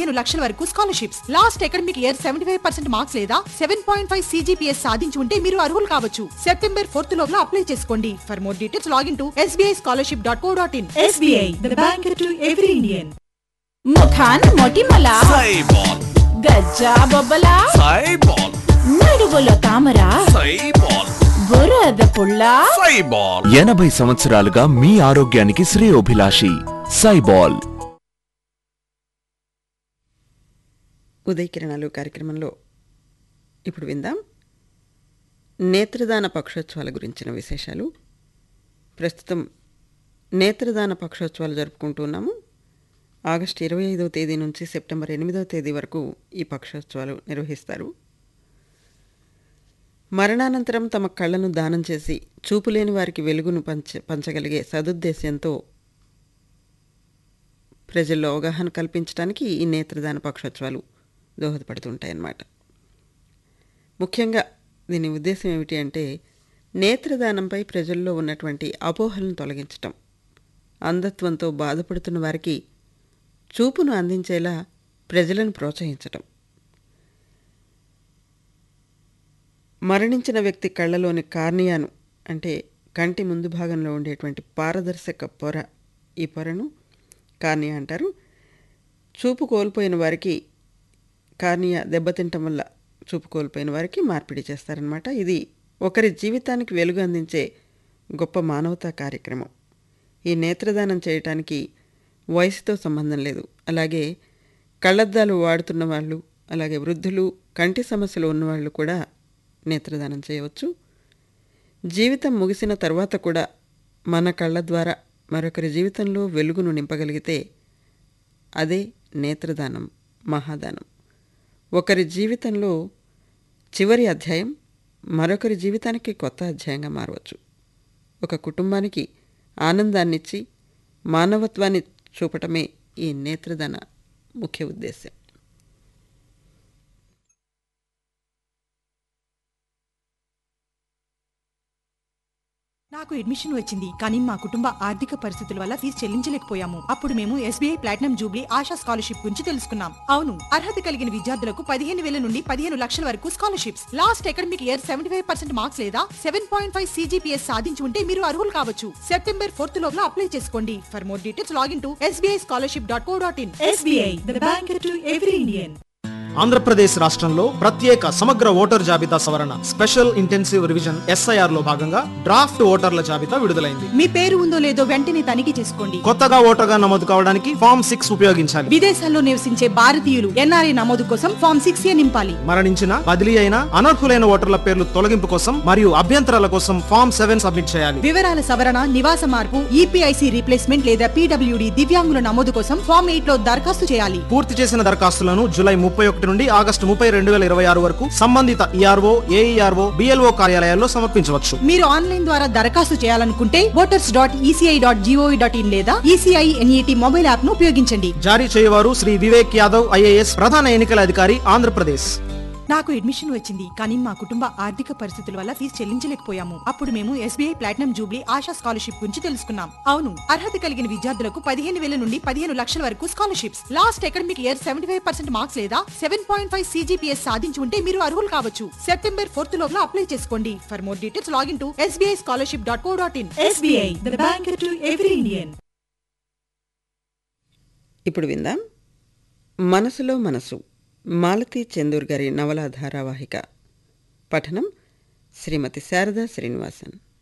పదిహేను లక్షల వరకు scholarships last academic year seventy five percent marks లేదా సెవెన్ పాయింట్ ఫైవ్ సీజీపీఎస్ సాధించి ఉంటే మీరు అర్హులు కావచ్చు సెప్టెంబర్ ఫోర్త్ లోపల అప్లై చేసుకోండి for more details login to SBI scholarship dot co dot in SBI, the bank to every Indian. ముఖాన్ మొటిమల సైబాల్ గజ్జా బొబ్బల సైబాల్ నడువులో తామర సైబాల్ బురద పుల్ల సైబాల్ ఎనభై సంవత్సరాలుగా మీ ఆరోగ్యానికి శ్రేయోభిలాషి సైబాల్ ఉదయకిరణాలు కార్యక్రమంలో ఇప్పుడు విందాం నేత్రదాన పక్షోత్సవాల గురించిన విశేషాలు ప్రస్తుతం నేత్రదాన పక్షోత్సవాలు జరుపుకుంటున్నాము ఆగస్టు ఇరవై ఐదవ తేదీ నుంచి సెప్టెంబర్ ఎనిమిదవ తేదీ వరకు ఈ పక్షోత్సవాలు నిర్వహిస్తారు మరణానంతరం తమ కళ్ళను దానం చేసి చూపులేని వారికి వెలుగును పంచ పంచగలిగే సదుద్దేశ్యంతో ప్రజల్లో అవగాహన కల్పించడానికి ఈ నేత్రదాన పక్షోత్సవాలు దోహదపడుతుంటాయన్నమాట ముఖ్యంగా దీని ఉద్దేశం ఏమిటి అంటే నేత్రదానంపై ప్రజల్లో ఉన్నటువంటి అపోహలను తొలగించటం అంధత్వంతో బాధపడుతున్న వారికి చూపును అందించేలా ప్రజలను ప్రోత్సహించటం మరణించిన వ్యక్తి కళ్ళలోని కార్నియాను అంటే కంటి ముందు భాగంలో ఉండేటువంటి పారదర్శక పొర ఈ పొరను కార్నియా అంటారు చూపు కోల్పోయిన వారికి కార్నియా దెబ్బతింటం వల్ల చూపు కోల్పోయిన వారికి మార్పిడి చేస్తారనమాట ఇది ఒకరి జీవితానికి వెలుగు అందించే గొప్ప మానవతా కార్యక్రమం ఈ నేత్రదానం చేయటానికి వయసుతో సంబంధం లేదు అలాగే కళ్ళద్దాలు వాడుతున్న వాళ్ళు అలాగే వృద్ధులు కంటి సమస్యలు ఉన్నవాళ్ళు కూడా నేత్రదానం చేయవచ్చు జీవితం ముగిసిన తర్వాత కూడా మన కళ్ళ ద్వారా మరొకరి జీవితంలో వెలుగును నింపగలిగితే అదే నేత్రదానం మహాదానం ఒకరి జీవితంలో చివరి అధ్యాయం మరొకరి జీవితానికి కొత్త అధ్యాయంగా మారవచ్చు ఒక కుటుంబానికి ఆనందాన్నిచ్చి మానవత్వాన్ని చూపటమే ఈ నేత్రదాన ముఖ్య ఉద్దేశం నాకు అడ్మిషన్ వచ్చింది కానీ మా కుటుంబ ఆర్థిక పరిస్థితుల వల్ల ఫీజు చెల్లించలేకపోయాము అప్పుడు మేము SBI platinum jubilee Asha scholarship గురించి తెలుసుకున్నాం అవును అర్హత కలిగిన విద్యార్థులకు పదిహేను వేల నుండి పదిహేను లక్షల వరకు scholarships last academic year seventy five percent marks లేదా సెవెన్ పాయింట్ ఫైవ్ సీజీపీఎస్ సాధించి ఉంటే మీరు అర్హులు కావచ్చు సెప్టెంబర్ ఫోర్త్ లోపల అప్లై చేసుకోండి for more details login to SBI scholarship dot co dot in SBI, the bank to every Indian. Andhra Pradesh రాష్ట్రంలో ప్రత్యేక సమగ్ర ఓటర్ జాబితా సవరణ స్పెషల్ ఇంటెన్సివ్ రివిజన్ ఎస్ఐఆర్ లో భాగంగా డ్రాఫ్ట్ ఓటర్ల జాబితా విడుదలైంది మీ పేరు ఉందో లేదో వెంటనే తనిఖీ చేసుకోండి కొత్తగా ఓటర్గా నమోదు కావడానికి ఫామ్ సిక్స్ ఉపయోగించాలి విదేశాల్లో నివసించే భారతీయులు ఎన్ఆర్ఐ నమోదు కోసం ఫామ్ సిక్స్ ఏ నింపాలి మరణించిన బదిలీ అయిన అనర్హులైన ఓటర్ల పేర్లు తొలగింపు కోసం మరియు అభ్యంతరాల కోసం ఫామ్ సెవెన్ సబ్మిట్ చేయాలి వివరాల సవరణ నివాస మార్పు ఈపీఐసి రీప్లేస్మెంట్ లేదా పీడబ్ల్యూడి దివ్యాంగుల నమోదు కోసం ఫామ్ ఎయిట్ లో దరఖాస్తు చేయాలి పూర్తి చేసిన దరఖాస్తులను జూలై ముప్పై ఒకటి నుండి ఆగస్టు ముప్పై రెండు వేల ఇరవై ఆరు వరకు సంబంధిత ఈఆర్ఓ ఏఈఆర్ఓ బిఎల్ఓ కార్యాలయాల్లో సమర్పించవచ్చు మీరు ఆన్లైన్ ద్వారా దరఖాస్తు చేయాలనుకుంటే voters dot ECI dot GOV dot in లేదా ఈసీఐ ఎన్ఈటి మొబైల్ యాప్ ను ఉపయోగించండి జారీ చేయవారు శ్రీ వివేక్ యాదవ్ ఐఏఎస్ ప్రధాన ఎన్నికల అధికారి ఆంధ్రప్రదేశ్ నాకు అడ్మిషన్ వచ్చింది కానీ మా కుటుంబ ఆర్థిక పరిస్థితుల వల్ల ఫీజు చెల్లించలేకపోయాము అప్పుడు మేము SBI platinum jubilee Asha scholarship గురించి తెలుసుకున్నాం అవును అర్హత కలిగిన విద్యార్థులకు పదిహేను వేల నుండి పదిహేను లక్షల వరకు scholarships last academic year seventy five percent marks లేదా సెవెన్ పాయింట్ ఫైవ్ సీజీపీఎస్ సాధించి ఉంటే మీరు అర్హులు కావచ్చు సెప్టెంబర్ ఫోర్త్ లోపల అప్లై చేసుకోండి for more details login to SBI scholarship dot co dot in SBI, the bank to every Indian. ఇప్పుడు విందాం మనసులో మనసు మాలతి చందూర్ గారి నవల ధారావాహిక పఠనం శ్రీమతి శారదా శ్రీనివాసన్